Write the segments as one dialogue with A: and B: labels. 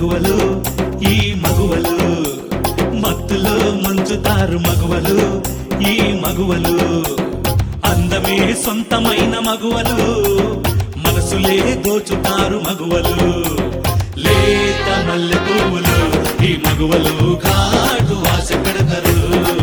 A: మగువలు ఈ మగువలు మత్తులో ముంచుతారు మగువలు ఈ మగువలు అందమే సొంతమైన మగువలు మనసులే దోచుతారు మగువలు లేత మల్లె పువ్వులు ఈ మగువలు కాటు ఆశ పెడతారు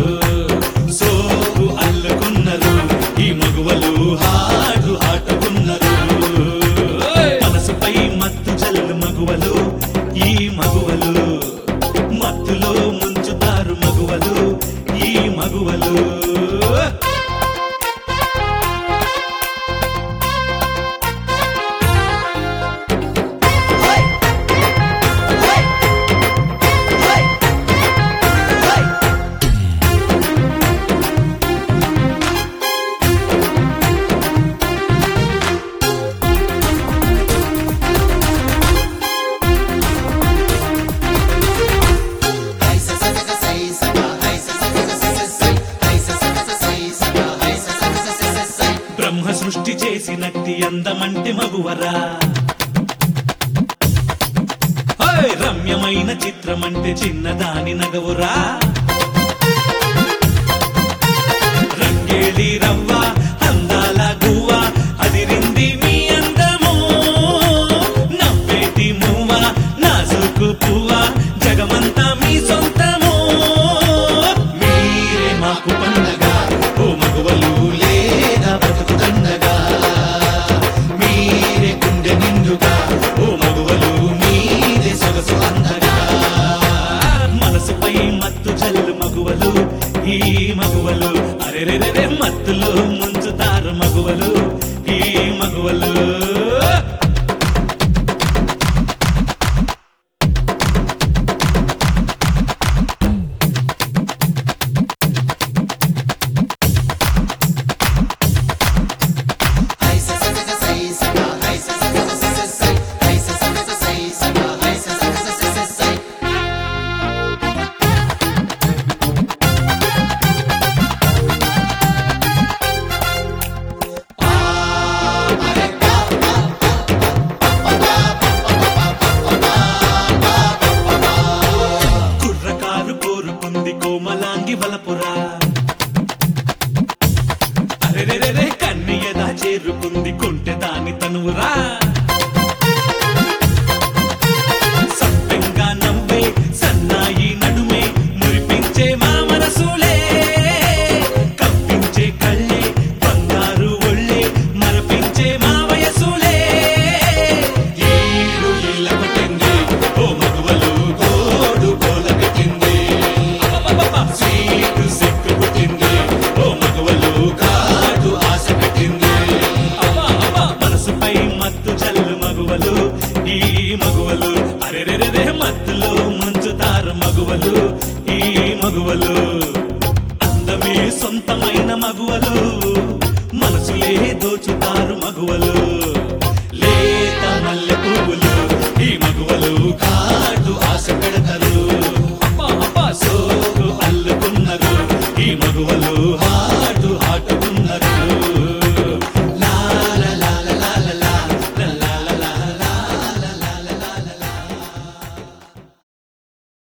A: సోకు అల్లుకున్నారు ఈ మగువలు హాడు ఆటుకున్నారు మనసుపై మత్తు జల్లు మగువలు ఈ మగువలు మత్తులో ముంచుతారు మగువలు ఈ మగువలు బ్రహ్మ సృష్టి చేసినట్టి అందమంటే మగువరా ఓయ్ రమ్యమైన చిత్రమంటే చిన్నదాని నగవురా రంగేళి రవ్వ అందాల గువ్వ అదిరింది మీ అందము నవ్వేటి మువ్వ నాజుకు పువ్వ జగమంతా మీ సొంతము మీరే మాకు పండగ ఓ మగువలు లేదా బతుకుతండగా మీరే గుండె నిండుగా ఓ మగువలు మీరే సొగసు అందగా మనసుపై మత్తు జల్లు మగువలు ఈ మగువలు అరెరెరెరె మత్తులో ముంచుతారు మగువలు ఈ మగువలు కుర్రకారు కోరుకుంది కోమలాంగి వలపురా అరెరెరెరె కన్నయ్యదా చేరుకుంది కొంటె దాని తనువురా సవ్యంగా నవ్వే సన్నాయి నడుమే మురిపించే మా మనసులే కప్పించే కళ్ళే బంగారు ఒళ్ళే మరపించే మా వయసులే ఏడు ఇళ్ళ కొట్టింది ఓ మగువలు గోడు గోల పెట్టింది సీటు సిక్కు పుట్టింది ఓ మగువలు కాదు ఆశ పెట్టింది మనసుపై మత్తు చల్లు మగువలు ఈ మగువలు అరెరెరెరే మత్తులో ముంచుతారు మగువలు ఈ మగువలు అందమే సొంతమైన మగువలు మనసులే దోచుతారు మగువలు లేత మల్లె పువ్వులు ఈ మగువలు కాటు ఆశ పెడతారు సోకు అల్లుకున్నారు ఈ మగువలు హాటు